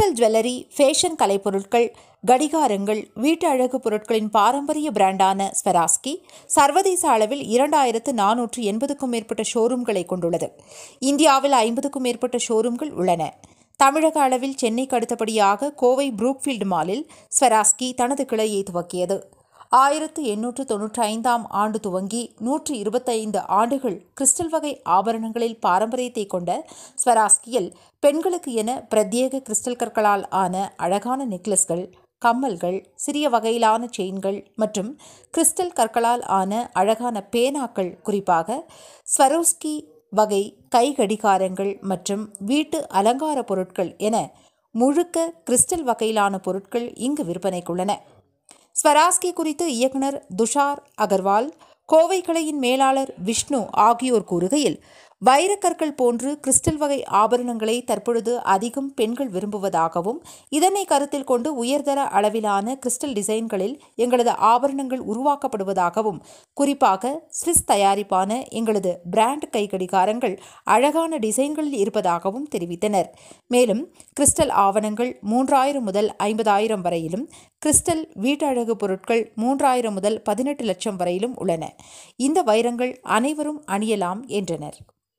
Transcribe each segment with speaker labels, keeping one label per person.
Speaker 1: crystal jewellery fashion கலைப்பொருட்கள் கடிகாரங்கள் வீட்டு அழகு பொருட்களின் பாரம்பரிய பிராண்டான ஸ்வராஸ்கி சர்வதேச அளவில் இரண்டாயிரத்து நானூற்று எண்பதுக்கும் மேற்பட்ட ஷோரூம்களை கொண்டுள்ளது இந்தியாவில் ஐம்பதுக்கும் மேற்பட்ட ஷோரூம்கள் உள்ளன தமிழக அளவில் சென்னைக்கு அடுத்தபடியாக கோவை புரூக்ஃபீல்டு மாலில் ஸ்வராஸ்கி தனது கிளையை துவக்கியது ஆயிரத்து எண்ணூற்று தொன்னூற்றி ஐந்தாம் ஆண்டு துவங்கி நூற்று இருபத்தைந்து ஆண்டுகள் கிறிஸ்டல் வகை ஆபரணங்களில் பாரம்பரியத்தை கொண்ட ஸ்வராஸ்கியில் பெண்களுக்கு என பிரத்யேக கிறிஸ்டல் கற்களால் ஆன அழகான நெக்லஸ்கள் கம்மல்கள் சிறிய வகையிலான செயின்கள் மற்றும் கிறிஸ்டல் கற்களால் ஆன அழகான பேனாக்கள் குறிப்பாக ஸ்வரோஸ்கி வகை கை கடிகாரங்கள் மற்றும் வீட்டு அலங்கார பொருட்கள் என முழுக்க கிறிஸ்டல் வகையிலான பொருட்கள் இங்கு விற்பனைக்குள்ளன ஸ்வராஸ்கி குறித்து இயக்குனர் துஷார் அகர்வால் கோவை கிளையின் மேலாளர் விஷ்ணு ஆகியோர் கூறுகையில் வைரக்கற்கள் போன்று கிறிஸ்டல் வகை ஆபரணங்களை தற்பொழுது அதிகம் பெண்கள் விரும்புவதாகவும் இதனை கருத்தில் கொண்டு உயர்தர அளவிலான கிறிஸ்டல் டிசைன்களில் எங்களது ஆபரணங்கள் உருவாக்கப்படுவதாகவும் குறிப்பாக ஸ்விஸ் தயாரிப்பான எங்களது பிராண்ட் கைக்கடிகாரங்கள் அழகான டிசைன்களில் இருப்பதாகவும் தெரிவித்தனர் மேலும் கிறிஸ்டல் ஆவணங்கள் மூன்றாயிரம் முதல் ஐம்பதாயிரம் வரையிலும் கிறிஸ்டல் வீட்டழகு பொருட்கள் மூன்றாயிரம் முதல் பதினெட்டு லட்சம் வரையிலும் உள்ளன இந்த வைரங்கள் அனைவரும் அணியலாம் என்றனர்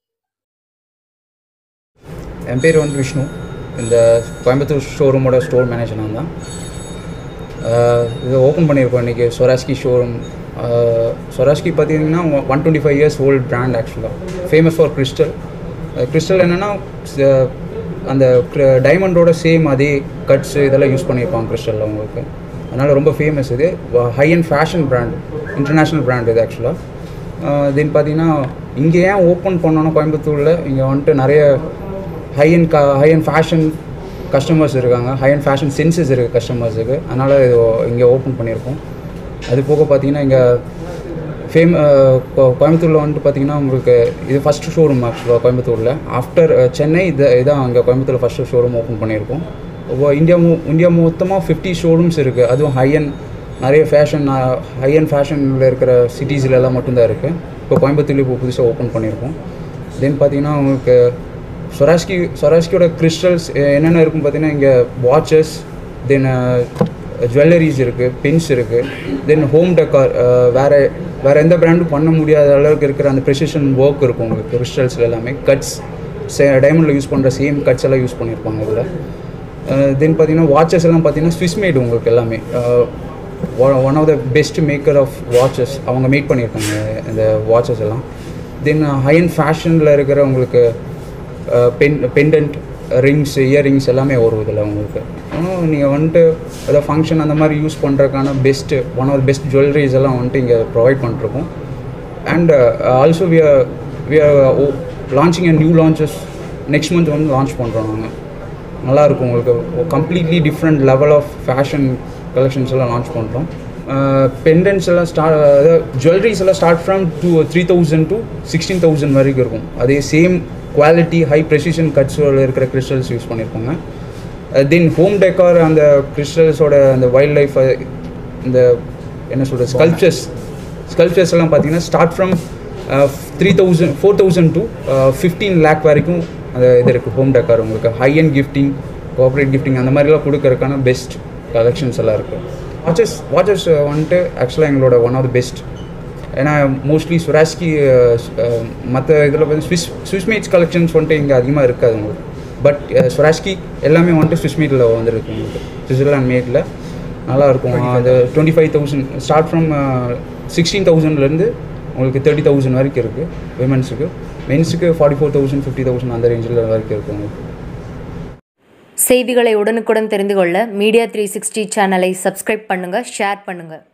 Speaker 2: என் பேர் வந்து விஷ்ணு இந்த கோயம்புத்தூர் ஷோரூமோட ஸ்டோர் மேனேஜர் நான் தான் ஆஹ் இது ஓப்பன் பண்ணியிருக்கோம் இன்றைக்கி சொராஸ்கி ஷோரூம் சொராஸ்கி பார்த்தீங்கன்னா one twenty five years old brand ஆக்சுவலாக ஃபேமஸ் ஃபார் கிறிஸ்டல் கிறிஸ்டல் என்னென்னா அந்த டைமண்டோட சேம் அதே கட்ஸ் இதெல்லாம் யூஸ் பண்ணியிருப்பாங்க கிறிஸ்டலில் உங்களுக்கு அதனால் ரொம்ப ஃபேமஸ் இது high end fashion brand international brand இது ஆக்சுவலாக தென் பார்த்தீங்கன்னா இங்கே ஏன் ஓப்பன் பண்ணோன்னா கோயம்புத்தூரில் இங்கே வந்துட்டு நிறைய ஹை அண்ட் க ஹை அண்ட் ஃபேஷன் கஸ்டமர்ஸ் இருக்காங்க ஹை அண்ட் ஃபேஷன் சென்சஸ் இருக்குது கஸ்டமர்ஸுக்கு அதனால் இது இங்கே ஓப்பன் பண்ணியிருக்கோம் அது போக பார்த்தீங்கன்னா இங்கே ஃபேம் கோயம்புத்தூரில் வந்துட்டு பார்த்தீங்கன்னா உங்களுக்கு இது ஃபஸ்ட்டு ஷோரூம் ஆக்சுவலாக கோயம்புத்தூரில் ஆஃப்டர் சென்னை இது இதான் அங்கே கோயம்புத்தூரில் ஃபஸ்ட்டு ஷோரூம் ஓப்பன் பண்ணியிருக்கோம் இப்போ இந்தியா மொ இந்தியா மொத்தமாக ஃபிஃப்டி ஷோரூம்ஸ் இருக்குது அதுவும் ஹை அண்ட் நிறைய ஃபேஷன் ஹை அண்ட் ஃபேஷனில் இருக்கிற சிட்டிஸ்லலாம் மட்டும்தான் இருக்குது இப்போ கோயம்புத்தூர்ல இப்போ புதுசாக ஓப்பன் பண்ணியிருக்கோம் தென் பார்த்தீங்கன்னா உங்களுக்கு சொராஸ்கி சொராஸ்கியோட கிறிஸ்டல்ஸ் என்னென்ன இருக்கும் பார்த்தீங்கன்னா இங்கே வாட்சஸ் தென் ஜுவல்லரிஸ் இருக்குது பென்ஸ் இருக்குது தென் ஹோம் டெக்கார் வேறு வேறு எந்த பிராண்டும் பண்ண முடியாத அளவுக்கு இருக்கிற அந்த ப்ரெசிஷன் ஒர்க் இருக்கும் உங்களுக்கு கிறிஸ்டல்ஸில் எல்லாமே கட்ஸ் டைமண்டில் யூஸ் பண்ணுற சேம் கட்ஸ் எல்லாம் யூஸ் பண்ணியிருப்பாங்க இதில் தென் பார்த்தீங்கன்னா வாட்சஸ் எல்லாம் பார்த்தீங்கன்னா ஸ்விஸ் மேட் உங்களுக்கு எல்லாமே one of the best maker of watches அவங்க மேக் பண்ணியிருக்காங்க இந்த வாட்சஸ் எல்லாம் தென் ஹை அண்ட் ஃபேஷனில் இருக்கிற உங்களுக்கு பென் பெண்டன்ட் ரிங்ஸ் இயரிங்ஸ் எல்லாமே வரும் இதில் உங்களுக்கு ஆனால் நீங்கள் வந்துட்டு ஏதாவது ஃபங்க்ஷன் அந்த மாதிரி யூஸ் பண்ணுறதுக்கான best one of best jewelleries எல்லாம் வந்துட்டு இங்கே ப்ரொவைட் பண்ணிருக்கோம் and also we are we are launching a new launches next month வந்து லான்ச் பண்ணுறோம் நாங்கள் நல்லாயிருக்கும் உங்களுக்கு completely different level of fashion collections எல்லாம் லான்ச் பண்ணுறோம் பெண்டன்ஸ் எல்லாம் ஸ்டார்ட் அதாவது ஜுவல்லரிஸ் எல்லாம் start from two three thousand to sixteen thousand வரைக்கும் இருக்கும் அதே சேம் குவாலிட்டி ஹை ப்ரெசிஷன் கட்ஸோட இருக்கிற கிறிஸ்டல்ஸ் யூஸ் பண்ணியிருப்பாங்க தென் ஹோம் டெக்கார் அந்த கிறிஸ்டல்ஸோட அந்த வைல்ட் லைஃப் இந்த என்ன சொல்கிறது ஸ்கல்ப்சர்ஸ் ஸ்கல்ப்சர்ஸ் எல்லாம் பார்த்தீங்கன்னா start from three thousand four thousand to fifteen lakh வரைக்கும் அந்த இது இருக்குது ஹோம் டெக்கார் உங்களுக்கு high end gifting corporate gifting அந்த மாதிரிலாம் கொடுக்கறதுக்கான பெஸ்ட் கலெக்ஷன்ஸ் எல்லாம் இருக்குது வாட்சஸ் வாட்சஸ் வந்துட்டு ஆக்சுவலாக எங்களோட ஒன் ஆஃப் த பெஸ்ட் ஏன்னா மோஸ்ட்லி சுராஸ்கி மற்ற இதில் வந்து ஸ்விஸ் ஸ்விஸ் மேட்ஸ் கலெக்ஷன்ஸ் வந்துட்டு இங்கே அதிகமாக இருக்காது உங்களுக்கு பட் சுராஸ்கி எல்லாமே வந்துட்டு ஸ்விஸ் மேட்டில் வந்துருக்கு உங்களுக்கு சுவிட்சர்லாண்ட் மேட்டில் நல்லாயிருக்கும் அது twenty five thousand start from sixteen தௌசண்ட்லேருந்து உங்களுக்கு தேர்ட்டி தௌசண்ட் வரைக்கும் இருக்குது விமென்ஸுக்கு மென்ஸுக்கு forty four thousand fifty thousand அந்த ரேஞ்சில் வரைக்கும் இருக்குது உங்களுக்கு
Speaker 3: செய்திகளை உடனுக்குடன் தெரிந்து கொள்ள மீடியா த்ரீ சிக்ஸ்டி சேனலை சப்ஸ்கிரைப் பண்ணுங்கள் ஷேர் பண்ணுங்கள்